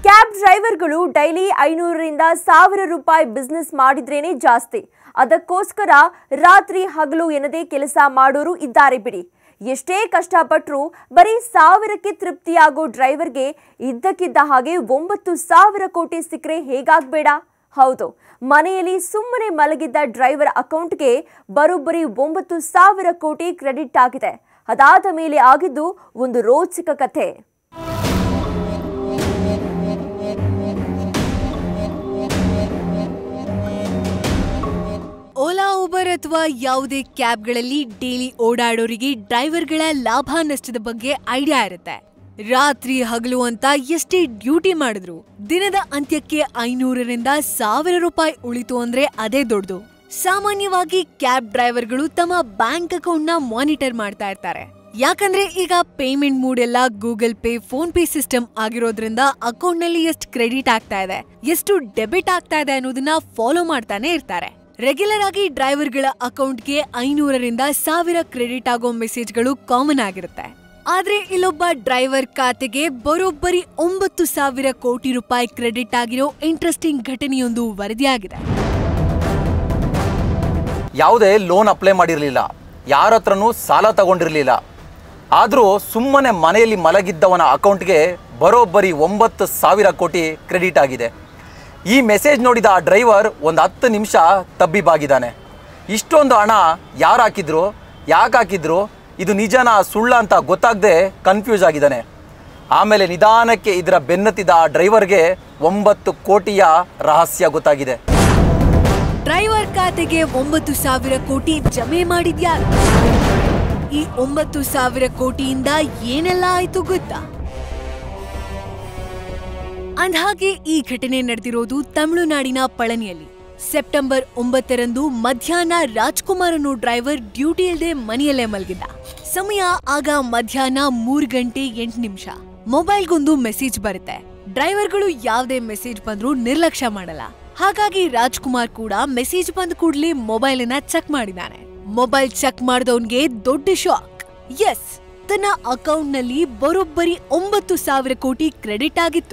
cab ಡ್ರೈವರ್ಗಳು daily ಐನೂರರಿಂದ ಸಾವಿರ ರೂಪಾಯಿ ಬಿಸ್ನೆಸ್ ಮಾಡಿದ್ರೇನೆ ಜಾಸ್ತಿ ಅದಕ್ಕೋಸ್ಕರ ರಾತ್ರಿ ಹಗಲು ಎನ್ನದೇ ಕೆಲಸ ಮಾಡೋರು ಇದ್ದಾರೆ ಬಿಡಿ ಎಷ್ಟೇ ಕಷ್ಟಪಟ್ಟರೂ ಬರೀ ಸಾವಿರಕ್ಕೆ ತೃಪ್ತಿಯಾಗೋ ಡ್ರೈವರ್ಗೆ ಇದ್ದಕ್ಕಿದ್ದ ಹಾಗೆ ಒಂಬತ್ತು ಸಾವಿರ ಕೋಟಿ ಸಿಕ್ಕರೆ ಹೇಗಾಗ್ಬೇಡ ಹೌದು ಮನೆಯಲ್ಲಿ ಸುಮ್ಮನೆ ಮಲಗಿದ್ದ ಡ್ರೈವರ್ ಅಕೌಂಟ್ಗೆ ಬರೋಬ್ಬರಿ ಒಂಬತ್ತು ಸಾವಿರ ಕೋಟಿ ಕ್ರೆಡಿಟ್ ಆಗಿದೆ ಅದಾದ ಮೇಲೆ ಆಗಿದ್ದು ಒಂದು ರೋಚಕ ಕಥೆ ಓಲಾ ಉಬರ್ ಅಥವಾ ಯಾವುದೇ ಕ್ಯಾಬ್ಗಳಲ್ಲಿ ಡೈಲಿ ಓಡಾಡೋರಿಗೆ ಡ್ರೈವರ್ಗಳ ಲಾಭ ನಷ್ಟದ ಬಗ್ಗೆ ಐಡಿಯಾ ಇರುತ್ತೆ ರಾತ್ರಿ ಹಗಲು ಅಂತ ಎಷ್ಟೇ ಡ್ಯೂಟಿ ಮಾಡಿದ್ರು ದಿನದ ಅಂತ್ಯಕ್ಕೆ ಐನೂರರಿಂದ ಸಾವಿರ ರೂಪಾಯಿ ಉಳಿತು ಅಂದ್ರೆ ಅದೇ ದೊಡ್ಡದು ಸಾಮಾನ್ಯವಾಗಿ ಕ್ಯಾಬ್ ಡ್ರೈವರ್ಗಳು ತಮ್ಮ ಬ್ಯಾಂಕ್ ಅಕೌಂಟ್ ನ ಮಾನಿಟರ್ ಮಾಡ್ತಾ ಇರ್ತಾರೆ ಯಾಕಂದ್ರೆ ಈಗ ಪೇಮೆಂಟ್ ಮೂಡ್ ಎಲ್ಲ Google Pay PhonePe system ಆಗಿರೋದ್ರಿಂದ ಅಕೌಂಟ್ ನಲ್ಲಿ ಎಷ್ಟು ಕ್ರೆಡಿಟ್ ಆಗ್ತಾ ಇದೆ ಎಷ್ಟು ಡೆಬಿಟ್ ಆಗ್ತಾ ಇದೆ ಅನ್ನೋದನ್ನ ಫಾಲೋ ಮಾಡ್ತಾನೆ ಇರ್ತಾರೆ ರೆಗ್ಯುಲರ್ ಆಗಿ ಡ್ರೈವರ್ಗಳ ಅಕೌಂಟ್ಗೆ ಐನೂರರಿಂದ ಸಾವಿರ ಕ್ರೆಡಿಟ್ ಆಗೋ ಮೆಸೇಜ್ಗಳು ಕಾಮನ್ ಆಗಿರುತ್ತೆ ಆದ್ರೆ ಇಲ್ಲೊಬ್ಬ ಡ್ರೈವರ್ ಖಾತೆಗೆ ಬರೋಬ್ಬರಿ ಒಂಬತ್ತು ಸಾವಿರ ಕೋಟಿ ರೂಪಾಯಿ ಕ್ರೆಡಿಟ್ ಆಗಿರೋ ಇಂಟ್ರೆಸ್ಟಿಂಗ್ ಘಟನೆಯೊಂದು ವರದಿಯಾಗಿದೆ ಯಾವುದೇ ಲೋನ್ ಅಪ್ಲೈ ಮಾಡಿರಲಿಲ್ಲ ಯಾರ ಹತ್ರನೂ ಸಾಲ ತಗೊಂಡಿರಲಿಲ್ಲ ಆದರೂ ಸುಮ್ಮನೆ ಮನೆಯಲ್ಲಿ ಮಲಗಿದ್ದವನ ಅಕೌಂಟ್ಗೆ ಬರೋಬ್ಬರಿ ಒಂಬತ್ತು ಸಾವಿರ ಕೋಟಿ ಕ್ರೆಡಿಟ್ ಆಗಿದೆ ಈ ಮೆಸೇಜ್ ನೋಡಿದ ಆ ಡ್ರೈವರ್ ಒಂದು ಹತ್ತು ನಿಮಿಷ ತಬ್ಬಿಬಾಗಿದ್ದಾನೆ ಇಷ್ಟೊಂದು ಹಣ ಯಾರು ಹಾಕಿದ್ರು ಯಾಕೆ ಹಾಕಿದ್ರು ಇದು ನಿಜನಾ ಸುಳ್ಳ ಅಂತ ಗೊತ್ತಾಗದೆ ಕನ್ಫ್ಯೂಸ್ ಆಗಿದ್ದಾನೆ ಆಮೇಲೆ ನಿಧಾನಕ್ಕೆ ಇದರ ಬೆನ್ನತ್ತಿದ ಆ ಡ್ರೈವರ್ಗೆ ಒಂಬತ್ತು ಕೋಟಿಯ ರಹಸ್ಯ ಗೊತ್ತಾಗಿದೆ ಡ್ರೈವರ್ ಖಾತೆಗೆ ಒಂಬತ್ತು ಸಾವಿರ ಕೋಟಿ ಜಮೆ ಮಾಡಿದ್ಯಾರು ಈ ಒಂಬತ್ತು ಸಾವಿರ ಕೋಟಿಯಿಂದ ಏನೆಲ್ಲ ಆಯ್ತು ಗೊತ್ತಾ ಅಂದ್ಹಾಗೆ ಈ ಘಟನೆ ನಡೆದಿರೋದು ತಮಿಳುನಾಡಿನ ಪಳನಿಯಲ್ಲಿ ಸೆಪ್ಟೆಂಬರ್ ಒಂಬತ್ತರಂದು ಮಧ್ಯಾಹ್ನ ರಾಜ್ಕುಮಾರ್ ಅನ್ನೋ ಡ್ರೈವರ್ ಡ್ಯೂಟಿ ಇಲ್ಲದೆ ಮನೆಯಲ್ಲೇ ಮಲಗಿದ್ದ ಸಮಯ ಆಗ ಮಧ್ಯಾಹ್ನ ಮೂರ್ ಗಂಟೆ ಎಂಟು ನಿಮಿಷ ಮೊಬೈಲ್ಗೊಂದು ಮೆಸೇಜ್ ಬರುತ್ತೆ ಡ್ರೈವರ್ಗಳು ಯಾವ್ದೇ ಮೆಸೇಜ್ ಬಂದ್ರೂ ನಿರ್ಲಕ್ಷ್ಯ ಮಾಡಲ್ಲ ಹಾಗಾಗಿ ರಾಜ್ಕುಮಾರ್ ಕೂಡ ಮೆಸೇಜ್ ಬಂದ ಕೂಡಲೇ ಮೊಬೈಲ್ ಅನ್ನ ಚೆಕ್ ಮಾಡಿದಾನೆ ಮೊಬೈಲ್ ಚೆಕ್ ಮಾಡಿದವನ್ಗೆ ದೊಡ್ಡ ಶಾಕ್ ಎಸ್ ತನ್ನ ಅಕೌಂಟ್ ನಲ್ಲಿ ಬರೋಬ್ಬರಿ ಒಂಬತ್ತು ಸಾವಿರ ಕೋಟಿ ಕ್ರೆಡಿಟ್ ಆಗಿತ್ತು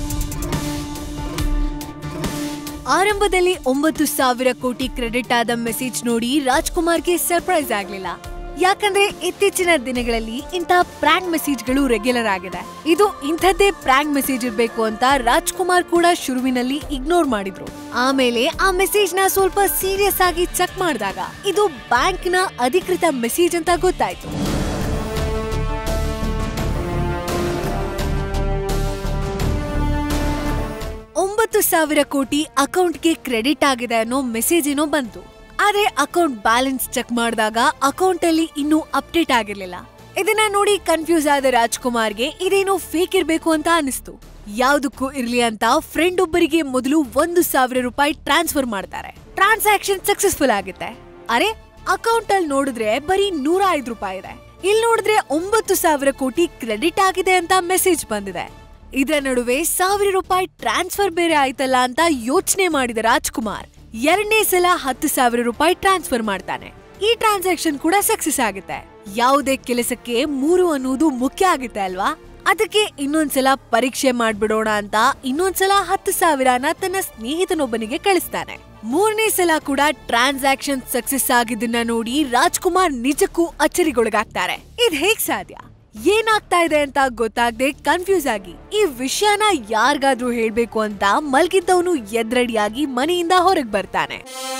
ಆರಂಭದಲ್ಲಿ ಒಂಬತ್ತು ಸಾವಿರ ಕೋಟಿ ಕ್ರೆಡಿಟ್ ಆದ ಮೆಸೇಜ್ ನೋಡಿ ರಾಜ್ಕುಮಾರ್ಗೆ ಸರ್ಪ್ರೈಸ್ ಆಗ್ಲಿಲ್ಲ ಯಾಕಂದ್ರೆ ಇತ್ತೀಚಿನ ದಿನಗಳಲ್ಲಿ ಇಂತಹ ಪ್ರಾಂಕ್ ಮೆಸೇಜ್ಗಳು ರೆಗ್ಯುಲರ್ ಆಗಿದೆ ಇದು ಇಂಥದ್ದೇ ಪ್ರಾಂಕ್ ಮೆಸೇಜ್ ಇರ್ಬೇಕು ಅಂತ ರಾಜ್ಕುಮಾರ್ ಕೂಡ ಶುರುವಿನಲ್ಲಿ ಇಗ್ನೋರ್ ಮಾಡಿದ್ರು ಆಮೇಲೆ ಆ ಮೆಸೇಜ್ ನ ಸ್ವಲ್ಪ ಸೀರಿಯಸ್ ಆಗಿ ಚೆಕ್ ಮಾಡಿದಾಗ ಇದು ಬ್ಯಾಂಕ್ ನ ಅಧಿಕೃತ ಮೆಸೇಜ್ ಅಂತ ಗೊತ್ತಾಯ್ತು ಒಂಬತ್ತು ಸಾವಿರ ಕೋಟಿ ಅಕೌಂಟ್ಗೆ ಕ್ರೆಡಿಟ್ ಆಗಿದೆ ಅನ್ನೋ ಮೆಸೇಜ್ ಏನೋ ಬಂತು ಆದ್ರೆ ಅಕೌಂಟ್ ಬ್ಯಾಲೆನ್ಸ್ ಚೆಕ್ ಮಾಡಿದಾಗ ಅಕೌಂಟ್ ಅಲ್ಲಿ ಇನ್ನೂ ಅಪ್ಡೇಟ್ ಆಗಿರ್ಲಿಲ್ಲ ಇದನ್ನ ನೋಡಿ ಕನ್ಫ್ಯೂಸ್ ಆದ ರಾಜ್ಕುಮಾರ್ಗೆ ಇದೇನೋ ಫೇಕ್ ಇರ್ಬೇಕು ಅಂತ ಅನಿಸ್ತು ಯಾವ್ದಕ್ಕೂ ಇರ್ಲಿ ಅಂತ ಫ್ರೆಂಡ್ ಒಬ್ಬರಿಗೆ ಮೊದಲು ಒಂದು ಸಾವಿರ ರೂಪಾಯಿ ಟ್ರಾನ್ಸ್ಫರ್ ಮಾಡ್ತಾರೆ ಟ್ರಾನ್ಸಾಕ್ಷನ್ ಸಕ್ಸಸ್ಫುಲ್ ಆಗುತ್ತೆ ಅರೆ ಅಕೌಂಟ್ ಅಲ್ಲಿ ನೋಡಿದ್ರೆ ಬರೀ ನೂರ ಐದು ರೂಪಾಯಿ ಇದೆ ಇಲ್ಲಿ ನೋಡಿದ್ರೆ ಒಂಬತ್ತು ಸಾವಿರ ಕೋಟಿ ಕ್ರೆಡಿಟ್ ಆಗಿದೆ ಅಂತ ಮೆಸೇಜ್ ಬಂದಿದೆ ಇದರ ನಡುವೆ ಸಾವಿರ ರೂಪಾಯಿ ಟ್ರಾನ್ಸ್ಫರ್ ಬೇರೆ ಆಯ್ತಲ್ಲ ಅಂತ ಯೋಚನೆ ಮಾಡಿದ ರಾಜ್ಕುಮಾರ್ ಎರಡನೇ ಸಲ ಹತ್ತು ಸಾವಿರ ರೂಪಾಯಿ ಟ್ರಾನ್ಸ್ಫರ್ ಮಾಡ್ತಾನೆ ಈ ಟ್ರಾನ್ಸಾಕ್ಷನ್ ಕೂಡ ಸಕ್ಸಸ್ ಆಗುತ್ತೆ ಯಾವುದೇ ಕೆಲಸಕ್ಕೆ ಮೂರು ಅನ್ನೋದು ಮುಖ್ಯ ಆಗುತ್ತೆ ಅಲ್ವಾ ಅದಕ್ಕೆ ಇನ್ನೊಂದ್ಸಲ ಪರೀಕ್ಷೆ ಮಾಡ್ಬಿಡೋಣ ಅಂತ ಇನ್ನೊಂದ್ಸಲ ಹತ್ತು ಸಾವಿರನ ತನ್ನ ಸ್ನೇಹಿತನೊಬ್ಬನಿಗೆ ಕಳಿಸ್ತಾನೆ ಮೂರನೇ ಸಲ ಕೂಡ ಟ್ರಾನ್ಸಾಕ್ಷನ್ ಸಕ್ಸಸ್ ಆಗಿದ್ದನ್ನ ನೋಡಿ ರಾಜ್ಕುಮಾರ್ ನಿಜಕ್ಕೂ ಅಚ್ಚರಿಗೊಳಗಾಗ್ತಾರೆ ಇದ್ ಹೇಗ್ ಸಾಧ್ಯ ಏನಾಗ್ತಾ ಇದೆ ಅಂತ ಗೊತ್ತಾಗದೆ ಕನ್ಫ್ಯೂಸ್ ಆಗಿ ಈ ವಿಷಯನ ಯಾರಿಗಾದ್ರೂ ಹೇಳ್ಬೇಕು ಅಂತ ಮಲ್ಗಿದ್ದವನು ಎದ್ರಡಿಯಾಗಿ ಮನೆಯಿಂದ ಹೊರಗ್ ಬರ್ತಾನೆ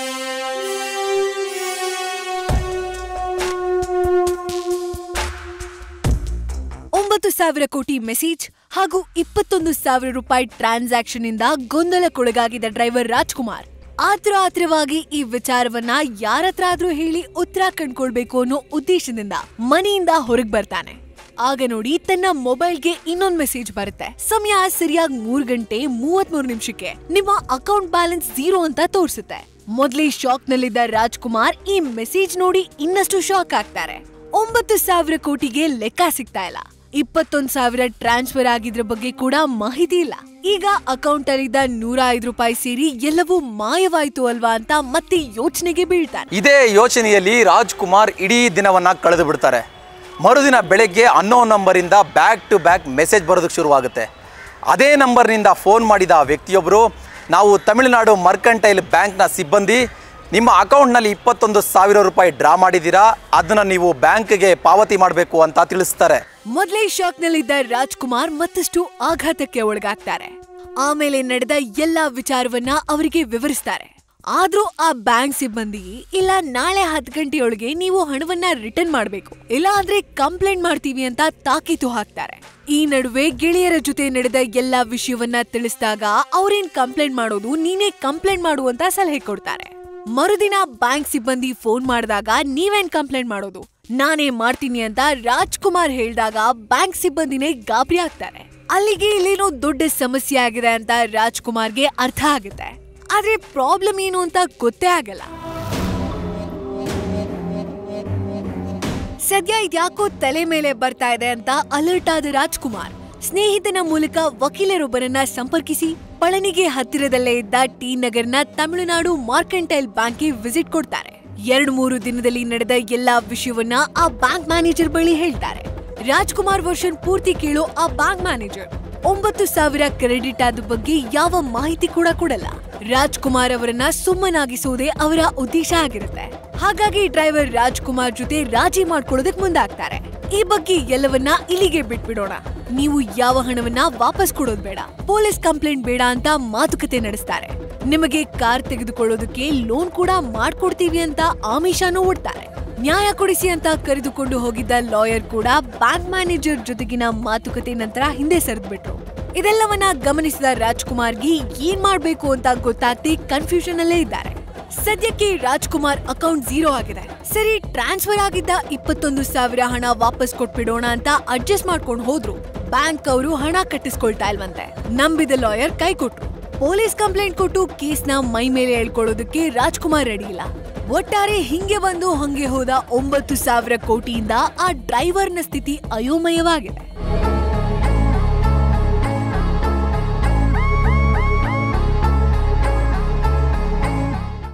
ಒಂಬತ್ತು ಸಾವಿರ ಕೋಟಿ ಮೆಸೇಜ್ ಹಾಗೂ ಇಪ್ಪತ್ತೊಂದು ಸಾವಿರ ರೂಪಾಯಿ ಟ್ರಾನ್ಸಾಕ್ಷನ್ ಇಂದ ಗೊಂದಲಕ್ಕೊಳಗಾಗಿದ್ದ ಡ್ರೈವರ್ ರಾಜ್ಕುಮಾರ್ ಆತ್ರ ಆತ್ರವಾಗಿ ಈ ವಿಚಾರವನ್ನ ಯಾರತ್ರ ಆದ್ರೂ ಹೇಳಿ ಉತ್ತರ ಕಂಡ್ಕೊಳ್ಬೇಕು ಅನ್ನೋ ಉದ್ದೇಶದಿಂದ ಮನೆಯಿಂದ ಹೊರಗ್ ಬರ್ತಾನೆ ಆಗ ನೋಡಿ ತನ್ನ ಮೊಬೈಲ್ಗೆ ಇನ್ನೊಂದ್ ಮೆಸೇಜ್ ಬರುತ್ತೆ ಸಮಯ ಸರಿಯಾಗಿ ಮೂರ್ ಗಂಟೆ ಮೂವತ್ಮೂರು ನಿಮಿಷಕ್ಕೆ ನಿಮ್ಮ ಅಕೌಂಟ್ ಬ್ಯಾಲೆನ್ಸ್ ಝೀರೋ ಅಂತ ತೋರಿಸುತ್ತೆ ಮೊದ್ಲೇ ಶಾಕ್ ನಲ್ಲಿದ್ದ ರಾಜ್ಕುಮಾರ್ ಈ ಮೆಸೇಜ್ ನೋಡಿ ಇನ್ನಷ್ಟು ಶಾಕ್ ಆಗ್ತಾರೆ ಒಂಬತ್ತು ಸಾವಿರ ಕೋಟಿಗೆ ಲೆಕ್ಕ ಸಿಗ್ತಾ ಇಲ್ಲ ಇಪ್ಪತ್ತೊಂದ್ ಸಾವಿರ ಟ್ರಾನ್ಸ್ಫರ್ ಆಗಿದ್ರ ಬಗ್ಗೆ ಕೂಡ ಮಾಹಿತಿ ಇಲ್ಲ ಈಗ ಅಕೌಂಟ್ ಅಲ್ಲಿದ್ದ ನೂರ ಐದು ರೂಪಾಯಿ ಸೇರಿ ಎಲ್ಲವೂ ಮಾಯವಾಯ್ತು ಅಲ್ವಾ ಅಂತ ಮತ್ತೆ ಯೋಚನೆಗೆ ಬೀಳ್ತಾನೆ ಇದೇ ಯೋಚನೆಯಲ್ಲಿ ರಾಜ್ಕುಮಾರ್ ಇಡೀ ದಿನವನ್ನ ಕಳೆದು ಬಿಡ್ತಾರೆ ಮರುದಿನ ಬೆಳಗ್ಗೆ ಅನ್ನೋ ನಂಬರಿಂದ ಬ್ಯಾಕ್ ಟು ಬ್ಯಾಕ್ ಮೆಸೇಜ್ ಬರೋದಕ್ಕೆ ಶುರುವಾಗುತ್ತೆ ಅದೇ ನಂಬರ್ನಿಂದ ಫೋನ್ ಮಾಡಿದ ವ್ಯಕ್ತಿಯೊಬ್ಬರು ನಾವು ತಮಿಳುನಾಡು ಮರ್ಕಂಟೈಲ್ ಬ್ಯಾಂಕ್ನ ಸಿಬ್ಬಂದಿ ನಿಮ್ಮ ಅಕೌಂಟ್ನಲ್ಲಿ ಇಪ್ಪತ್ತೊಂದು ಸಾವಿರ ರೂಪಾಯಿ ಡ್ರಾ ಮಾಡಿದ್ದೀರಾ ಅದನ್ನು ನೀವು ಬ್ಯಾಂಕ್ಗೆ ಪಾವತಿ ಮಾಡಬೇಕು ಅಂತ ತಿಳಿಸ್ತಾರೆ ಮೊದಲೇ ಶಾಕ್ನಲ್ಲಿದ್ದ ರಾಜ್ಕುಮಾರ್ ಮತ್ತಷ್ಟು ಆಘಾತಕ್ಕೆ ಒಳಗಾಗ್ತಾರೆ ಆಮೇಲೆ ನಡೆದ ಎಲ್ಲಾ ವಿಚಾರವನ್ನ ಅವರಿಗೆ ವಿವರಿಸ್ತಾರೆ ಆದ್ರೂ ಆ ಬ್ಯಾಂಕ್ ಸಿಬ್ಬಂದಿ ಇಲ್ಲ ನಾಳೆ ಹತ್ತು ಗಂಟೆಯೊಳಗೆ ನೀವು ಹಣವನ್ನ ರಿಟರ್ನ್ ಮಾಡ್ಬೇಕು ಇಲ್ಲ ಅಂದ್ರೆ ಕಂಪ್ಲೇಂಟ್ ಮಾಡ್ತೀವಿ ಅಂತ ತಾಕೀತು ಹಾಕ್ತಾರೆ ಈ ನಡುವೆ ಗೆಳೆಯರ ಜೊತೆ ನಡೆದ ಎಲ್ಲಾ ವಿಷಯವನ್ನ ತಿಳಿಸಿದಾಗ ಅವ್ರೇನ್ ಕಂಪ್ಲೇಂಟ್ ಮಾಡೋದು ನೀನೇ ಕಂಪ್ಲೇಂಟ್ ಮಾಡು ಅಂತ ಸಲಹೆ ಕೊಡ್ತಾರೆ ಮರುದಿನ ಬ್ಯಾಂಕ್ ಸಿಬ್ಬಂದಿ ಫೋನ್ ಮಾಡಿದಾಗ ನೀವೇನ್ ಕಂಪ್ಲೇಂಟ್ ಮಾಡೋದು ನಾನೇ ಮಾಡ್ತೀನಿ ಅಂತ ರಾಜ್ಕುಮಾರ್ ಹೇಳಿದಾಗ ಬ್ಯಾಂಕ್ ಸಿಬ್ಬಂದಿನೇ ಗಾಬರಿ ಆಗ್ತಾರೆ ಅಲ್ಲಿಗೆ ಇಲ್ಲೇನೋ ದೊಡ್ಡ ಸಮಸ್ಯೆ ಆಗಿದೆ ಅಂತ ರಾಜ್ಕುಮಾರ್ಗೆ ಅರ್ಥ ಆಗುತ್ತೆ ಆದ್ರೆ ಪ್ರಾಬ್ಲಮ್ ಏನು ಅಂತ ಗೊತ್ತೇ ಆಗಲ್ಲ ಸದ್ಯ ಇದ್ಯಾಕೋ ತಲೆ ಮೇಲೆ ಬರ್ತಾ ಇದೆ ಅಂತ ಅಲರ್ಟ್ ಆದ ರಾಜ್ಕುಮಾರ್ ಸ್ನೇಹಿತನ ಮೂಲಕ ವಕೀಲರೊಬ್ಬರನ್ನ ಸಂಪರ್ಕಿಸಿ ಪಳನಿಗೆ ಹತ್ತಿರದಲ್ಲೇ ಇದ್ದ ಟಿ ನಗರ್ನ ತಮಿಳುನಾಡು ಮಾರ್ಕೆಂಟೈಲ್ ಬ್ಯಾಂಕ್ಗೆ ವಿಸಿಟ್ ಕೊಡ್ತಾರೆ ಎರಡ್ ಮೂರು ದಿನದಲ್ಲಿ ನಡೆದ ಎಲ್ಲಾ ವಿಷಯವನ್ನ ಆ ಬ್ಯಾಂಕ್ ಮ್ಯಾನೇಜರ್ ಬಳಿ ಹೇಳ್ತಾರೆ ರಾಜ್ಕುಮಾರ್ ವರ್ಷನ್ ಪೂರ್ತಿ ಕೇಳೋ ಆ ಬ್ಯಾಂಕ್ ಮ್ಯಾನೇಜರ್ ಒಂಬತ್ತು ಸಾವಿರ ಕ್ರೆಡಿಟ್ ಆದ ಬಗ್ಗೆ ಯಾವ ಮಾಹಿತಿ ಕೂಡ ಕೊಡಲ್ಲ ರಾಜ್ಕುಮಾರ್ ಅವರನ್ನ ಸುಮ್ಮನಾಗಿಸೋದೇ ಅವರ ಉದ್ದೇಶ ಆಗಿರುತ್ತೆ ಹಾಗಾಗಿ ಡ್ರೈವರ್ ರಾಜ್ಕುಮಾರ್ ಜೊತೆ ರಾಜಿ ಮಾಡ್ಕೊಳ್ಳೋದಕ್ ಮುಂದಾಗ್ತಾರೆ ಈ ಬಗ್ಗೆ ಎಲ್ಲವನ್ನ ಇಲ್ಲಿಗೆ ಬಿಟ್ಬಿಡೋಣ ನೀವು ಯಾವ ಹಣವನ್ನ ವಾಪಸ್ ಕೊಡೋದ್ ಬೇಡ ಪೊಲೀಸ್ ಕಂಪ್ಲೇಂಟ್ ಬೇಡ ಅಂತ ಮಾತುಕತೆ ನಡೆಸ್ತಾರೆ ನಿಮಗೆ ಕಾರ್ ತೆಗೆದುಕೊಳ್ಳೋದಕ್ಕೆ ಲೋನ್ ಕೂಡ ಮಾಡ್ಕೊಡ್ತೀವಿ ಅಂತ ಆಮಿಷನೂ ಒಡ್ತಾರೆ ನ್ಯಾಯ ಕೊಡಿಸಿ ಅಂತ ಕರೆದುಕೊಂಡು ಹೋಗಿದ್ದ ಲಾಯರ್ ಕೂಡ ಬ್ಯಾಂಕ್ ಮ್ಯಾನೇಜರ್ ಜೊತೆಗಿನ ಮಾತುಕತೆ ನಂತರ ಹಿಂದೆ ಸರಿದ್ಬಿಟ್ರು ಇದೆಲ್ಲವನ್ನ ಗಮನಿಸಿದ ರಾಜ್ಕುಮಾರ್ಗೆ ಏನ್ ಮಾಡ್ಬೇಕು ಅಂತ ಗೊತ್ತಾಗ್ತಿ ಕನ್ಫ್ಯೂಷನ್ ಅಲ್ಲೇ ಇದ್ದಾರೆ ಸದ್ಯಕ್ಕೆ ರಾಜ್ಕುಮಾರ್ ಅಕೌಂಟ್ ಝೀರೋ ಆಗಿದೆ ಸರಿ ಟ್ರಾನ್ಸ್ಫರ್ ಆಗಿದ್ದ ಇಪ್ಪತ್ತೊಂದು ಸಾವಿರ ಹಣ ವಾಪಸ್ ಕೊಟ್ಬಿಡೋಣ ಅಂತ ಅಡ್ಜಸ್ಟ್ ಮಾಡ್ಕೊಂಡು ಹೋದ್ರು ಬ್ಯಾಂಕ್ ಅವರು ಹಣ ಕಟ್ಟಿಸ್ಕೊಳ್ತಾ ಇಲ್ವಂತೆ ನಂಬಿದ ಲಾಯರ್ ಕೈ ಕೊಟ್ರು ಪೊಲೀಸ್ ಕಂಪ್ಲೇಂಟ್ ಕೊಟ್ಟು ಕೇಸ್ನ ಮೈ ಮೇಲೆ ಹೇಳ್ಕೊಳ್ಳೋದಕ್ಕೆ ರಾಜ್ಕುಮಾರ್ ರೆಡಿ ಇಲ್ಲ ಒಟ್ಟಾರೆ ಹಿಂಗೆ ಬಂದು ಹಂಗೆ ಹೋದ ಒಂಬತ್ತು ಸಾವಿರ ಕೋಟಿಯಿಂದ ಆ ಡ್ರೈವರ್ನ ಸ್ಥಿತಿ ಅಯೋಮಯವಾಗಿದೆ